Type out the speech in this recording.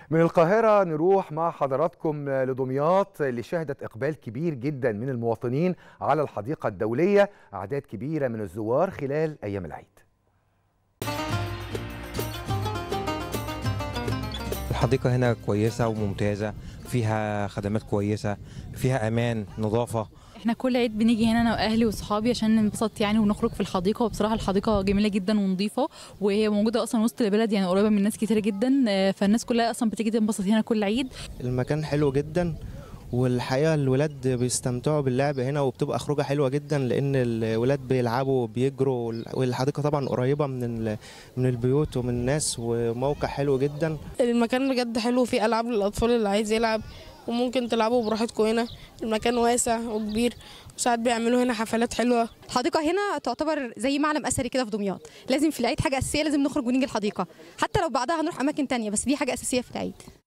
من القاهرة نروح مع حضراتكم لدمياط اللي شهدت إقبال كبير جدا من المواطنين على الحديقة الدولية أعداد كبيرة من الزوار خلال أيام العيد الحديقة هنا كويسة وممتازة فيها خدمات كويسة فيها أمان نظافة احنا كل عيد بنيجي هنا انا واهلي واصحابي عشان ننبسط يعني ونخرج في الحديقه وبصراحه الحديقه جميله جدا ونظيفه وهي موجوده اصلا وسط البلد يعني قريبه من ناس كتيره جدا آه، فالناس كلها اصلا بتيجي تنبسط هنا كل عيد المكان حلو جدا والحقيقة الولاد بيستمتعوا باللعب هنا وبتبقى خروجة حلوة جدا لأن الولاد بيلعبوا وبيجروا والحديقة طبعا قريبة من ال- من البيوت ومن الناس وموقع حلو جدا المكان بجد حلو فيه ألعاب للأطفال اللي عايز يلعب وممكن تلعبوا براحتكم هنا المكان واسع وكبير وساعات بيعملوا هنا حفلات حلوة الحديقه هنا تعتبر زي معلم اثري كده في دمياط لازم في العيد حاجه اساسيه لازم نخرج ونيجي الحديقه حتى لو بعدها هنروح اماكن تانية بس دي حاجه اساسيه في العيد